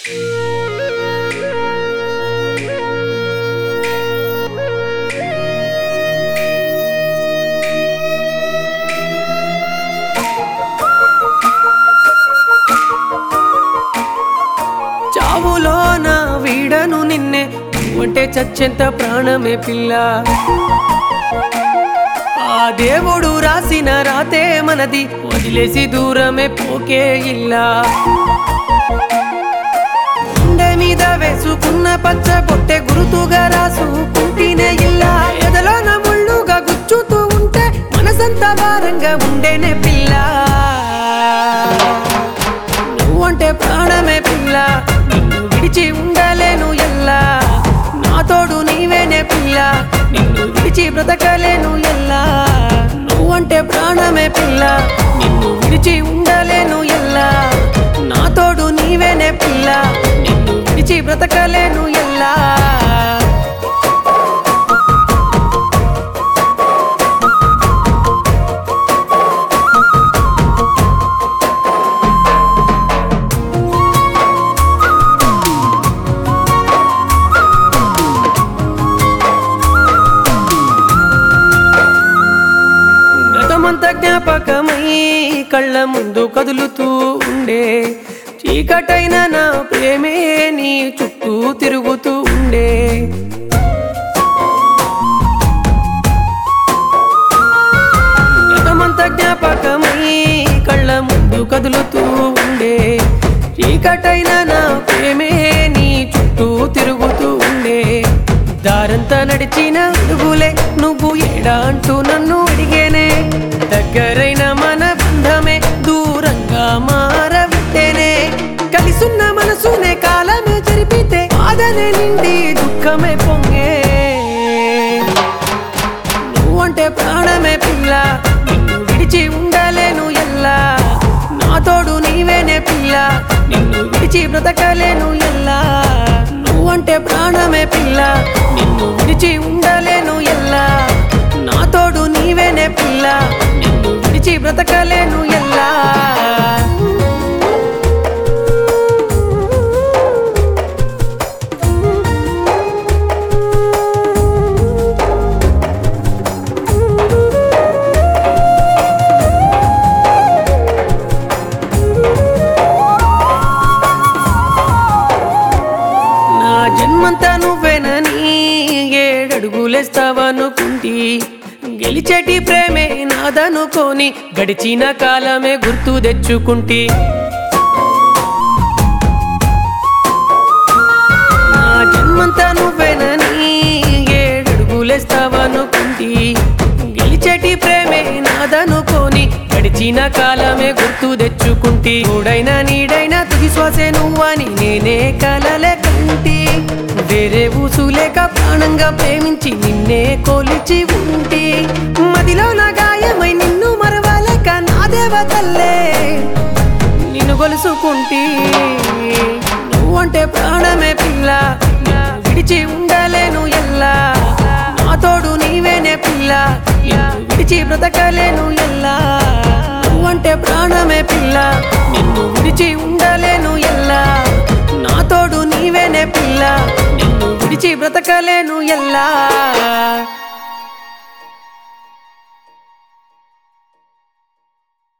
చావులోన వీడను నిన్నే నువ్వంటే చచ్చెంత ప్రాణమే పిల్ల ఆ దేవుడు రాసిన రాతే మనది వదిలేసి దూరమే పోకే ఇల్లా గుండె మీద వేసుకున్న పచ్చ పొట్టె గురుతుగా రాసుకుంటేనే ఇల్లా ఎదలోన ముళ్ళుగా గుచ్చుతూ ఉంటే మనసంతా భారంగా ఉండేనే పిల్ల నువ్వంటే ప్రాణమే పిల్ల నిన్ను విడిచి ఉండలేను ఎల్లా నా తోడు నీవేనే పిల్ల నిన్ను విడిచి బ్రతకలేను ఎల్లా నువ్వంటే ప్రాణమే పిల్ల నిన్ను విడిచి ఉండలేను ఎల్లా నా తోడు నీవేనే పిల్ల నిన్ను విడిచి బ్రతకలేను ఎల్లా గతమంత జ్ఞాపకమై కళ్ళ ముందు కదులుతూ ఉండే చీకటైన నా ప్రేమే నీ చుట్టూ తిరుగుతూ ఉండే గతమంత జ్ఞాపకమై కళ్ళ ముందు కదులుతూ ఉండే చీకటైన నా ప్రేమే నీ చుట్టూ తిరుగుతూ ఉండే దారంతా నడిచిన అడుగులే నువ్వు ఏడా అంటూ నన్ను అడిగేనే దగ్గరైన మన బంధమే దూరంగా మారవిట్టేనే కలిసున్న మనసునే కాలమే జరిపితే బాధనే నిండి దుఃఖమే పొంగే నువ్వంటే ప్రాణమే పిల్ల నిన్ను విడిచి ఉండలేను ఎల్లా నా తోడు నీవేనే పిల్ల నిన్ను విడిచి బ్రతకలేను ఎల్లా నువ్వంటే ప్రాణమే పిల్ల నిన్ను విడిచి ఉండలేను ఎల్లా నా తోడు నీవేనే పిల్ల నిన్ను విడిచి బ్రతకలేను ఎల్లా నా జన్మంతా నువ్వేనని ఏడడుగులేస్తావనుకుంటి గెలిచేటి ప్రేమే నాదనుకోని గడిచిన కాలమే గుర్తు తెచ్చుకుంటి నా జన్మంతా నువ్వేనని ఏడడుగులేస్తావనుకుంటి గెలిచేటి ప్రేమే నాదనుకోని గడిచిన కాలమే గుర్తు తెచ్చుకుంటి తోడైనా నీడైనా తుది శ్వాసే నువ్వని నేనే కలలే కంటి వేరే ఊసులేక ప్రాణంగా ప్రేమించి నిన్నే కొలిచి ఉంటి మదిలో నా గాయమై నిన్ను మరవలేక నా దేవతల్లే నిన్ను గొలుసుకుంటి నువ్వంటే ప్రాణమే పిల్ల నిన్ను విడిచి ఉండలేను ఎల్లా నా తోడు నీవేనే పిల్ల నిన్ను విడిచి బ్రతకలేను ఎల్లా నువ్వంటే ప్రాణమే పిల్ల నిన్ను విడిచి ఉండలేను ఎల్లా నా తోడు నీవేనే పిల్ల నిన్ను విడిచి బ్రతకలేను ఎల్లా